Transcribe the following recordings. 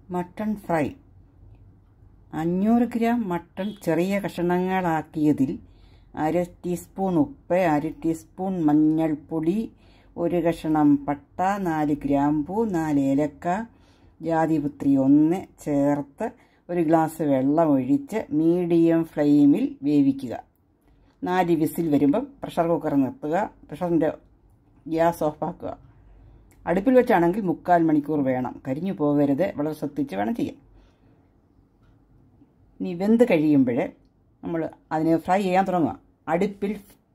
mutton fry അഞ്ഞൂറ് gram mutton ചെറിയ കഷണങ്ങളാക്കിയതിൽ അര ടീസ്പൂൺ ഉപ്പ് അര ടീസ്പൂൺ മഞ്ഞൾപ്പൊടി ഒരു കഷണം പട്ട നാല് ഗ്രാമ്പൂ നാല് ഏലക്ക ജാതിപത്രി ഒന്ന് ചേർത്ത് ഒരു ഗ്ലാസ് വെള്ളം ഒഴിച്ച് മീഡിയം ഫ്ലെയിമിൽ വേവിക്കുക നാല് വിസിൽ വരുമ്പം പ്രഷർ കുക്കർ നിർത്തുക പ്രഷറിൻ്റെ ഗ്യാസ് ഓഫാക്കുക അടുപ്പിൽ വെച്ചാണെങ്കിൽ മുക്കാൽ മണിക്കൂർ വേണം കരിഞ്ഞു പോകരുത് വളരെ ശ്രദ്ധിച്ച് വേണം ചെയ്യാൻ ഇനി വെന്ത് കഴിയുമ്പോൾ നമ്മൾ അതിനെ ഫ്രൈ ചെയ്യാൻ തുടങ്ങുക അടുപ്പിൽ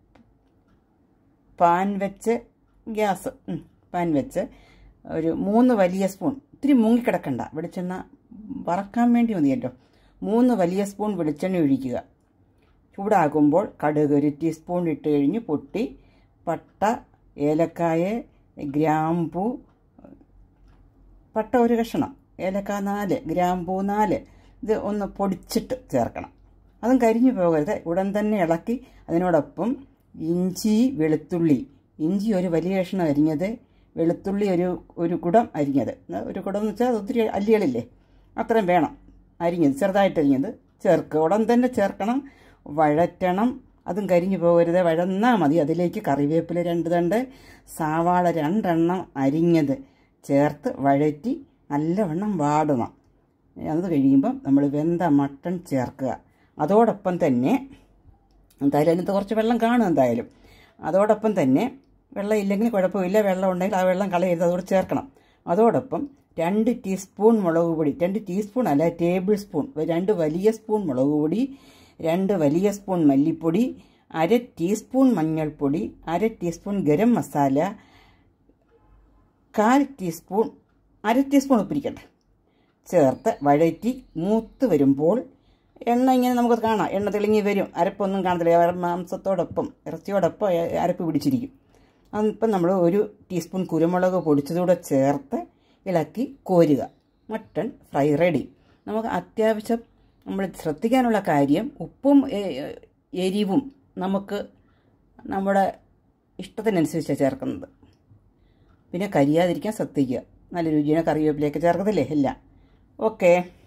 പാൻ വെച്ച് ഗ്യാസ് പാൻ വെച്ച് ഒരു മൂന്ന് വലിയ സ്പൂൺ ഇത്തിരി മുങ്ങിക്കിടക്കണ്ട വെളിച്ചെണ്ണ വറക്കാൻ വേണ്ടി മതിയല്ലോ മൂന്ന് വലിയ സ്പൂൺ വെളിച്ചെണ്ണ ഒഴിക്കുക ചൂടാകുമ്പോൾ കടുക് ഒരു ടീസ്പൂൺ ഇട്ട് കഴിഞ്ഞ് പൊട്ടി പട്ട ഏലക്കായ ഗ്രാമ്പൂ പട്ട ഒരു കഷണം ഏലക്ക നാല് ഗ്രാമ്പൂ നാല് ഇത് ഒന്ന് പൊടിച്ചിട്ട് ചേർക്കണം അതും കരിഞ്ഞു പോകരുത് ഉടൻ തന്നെ ഇളക്കി അതിനോടൊപ്പം ഇഞ്ചി വെളുത്തുള്ളി ഇഞ്ചി ഒരു വലിയ കഷ്ണം അരിഞ്ഞത് വെളുത്തുള്ളി ഒരു ഒരു കുടം അരിഞ്ഞത് ഒരു കുടം എന്ന് വെച്ചാൽ ഒത്തിരി അല്ലികളില്ലേ അത്രയും വേണം അരിഞ്ഞത് ചെറുതായിട്ട് അരിഞ്ഞത് ചേർക്കുക ഉടൻ തന്നെ ചേർക്കണം വഴറ്റണം അതും കരിഞ്ഞു പോകരുത് വഴന്നാൽ മതി അതിലേക്ക് കറിവേപ്പില രണ്ട് തണ്ട് സാവാള രണ്ടെണ്ണം അരിഞ്ഞത് ചേർത്ത് വഴറ്റി നല്ലവണ്ണം വാടണം അത് കഴിയുമ്പം നമ്മൾ വെന്ത മട്ടൺ ചേർക്കുക അതോടൊപ്പം തന്നെ എന്തായാലും അതിനകത്ത് കുറച്ച് വെള്ളം കാണും എന്തായാലും അതോടൊപ്പം തന്നെ വെള്ളം ഇല്ലെങ്കിൽ കുഴപ്പമില്ല വെള്ളം ഉണ്ടെങ്കിൽ ആ വെള്ളം കളയരുത് അതോടെ ചേർക്കണം അതോടൊപ്പം രണ്ട് ടീസ്പൂൺ മുളക് പൊടി രണ്ട് ടീസ്പൂൺ അല്ല ടേബിൾ സ്പൂൺ രണ്ട് വലിയ സ്പൂൺ മുളക് പൊടി രണ്ട് വലിയ സ്പൂൺ മല്ലിപ്പൊടി അര ടീസ്പൂൺ മഞ്ഞൾപ്പൊടി അര ടീസ്പൂൺ ഗരം മസാല കാൽ ടീസ്പൂൺ അര ടീസ്പൂൺ ഉപ്പിരിക്കട്ടെ ചേർത്ത് വഴറ്റി മൂത്ത് വരുമ്പോൾ എണ്ണ ഇങ്ങനെ നമുക്ക് കാണാം എണ്ണ തെളിഞ്ഞ് വരും അരപ്പൊന്നും കാണത്തില്ല മാംസത്തോടൊപ്പം ഇറച്ചിയോടൊപ്പം അരപ്പ് പിടിച്ചിരിക്കും അതിപ്പം നമ്മൾ ഒരു ടീസ്പൂൺ കുരുമുളക് പൊടിച്ചതൂടെ ചേർത്ത് ഇളക്കി കോരുക മട്ടൺ ഫ്രൈ റെഡി നമുക്ക് അത്യാവശ്യം നമ്മൾ ശ്രദ്ധിക്കാനുള്ള കാര്യം ഉപ്പും എരിവും നമുക്ക് നമ്മുടെ ഇഷ്ടത്തിനനുസരിച്ചാണ് ചേർക്കുന്നത് പിന്നെ കരിയാതിരിക്കാൻ ശ്രദ്ധിക്കുക നല്ല രുചിയുടെ കറിവേപ്പിലേക്ക് ചേർക്കത്തില്ലേ എല്ലാം ഓക്കേ